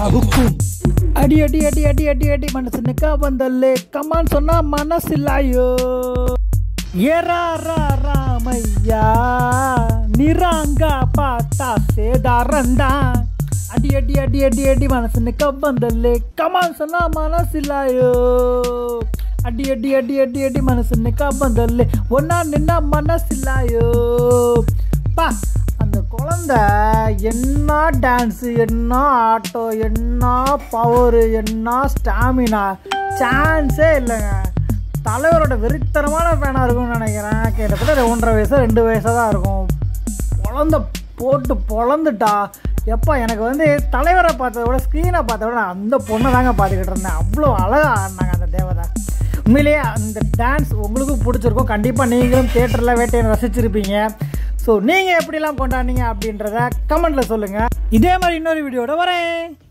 ஹுக்கும் அடி அடி அடி அடி அடி அடி மனசு நிக்கா வந்தல்லே கமான் சொன்னா மனசில்லாயோ ஏரா ரா ராமையா நிராங்கா பார்த்தா சேதாரண்டா அடி அடி அடி அடி அடி மனசு நிக்க வந்தல்லே கமான் சொன்னா மனசில்லாயோ அடி அடி அடி அடி அடி மனசு நிக்க வந்தல்லே ஒன்னா நின்னா மனசில்லாயோ பா அந்த குழந்தை என்ன டான்ஸு என்ன ஆட்டோ என்ன பவரு என்ன ஸ்டாமினா சான்ஸே இல்லைங்க தலைவரோட வெறித்தனமான ஃபேனாக இருக்கும்னு நினைக்கிறேன் கிட்டத்தட்ட ஒன்றரை வயசு ரெண்டு வயசாக தான் இருக்கும் குழந்த போட்டு பொழந்துட்டா எப்பா எனக்கு வந்து தலைவரை பார்த்தத விட ஸ்க்ரீனை பார்த்தத விட நான் அந்த பொண்ணை தாங்க பார்த்துக்கிட்டு இருந்தேன் அவ்வளோ அழகாக ஆடினாங்க அந்த தேவதை உண்மையிலேயே அந்த டான்ஸ் உங்களுக்கும் பிடிச்சிருக்கும் கண்டிப்பாக நீங்களும் தேட்டரில் வேட்டையை ரசிச்சிருப்பீங்க ஸோ நீங்கள் எப்படிலாம் கொண்டாடினீங்க அப்படின்றத கமெண்ட்டில் சொல்லுங்கள் இதே மாதிரி இன்னொரு வீடியோட வரேன்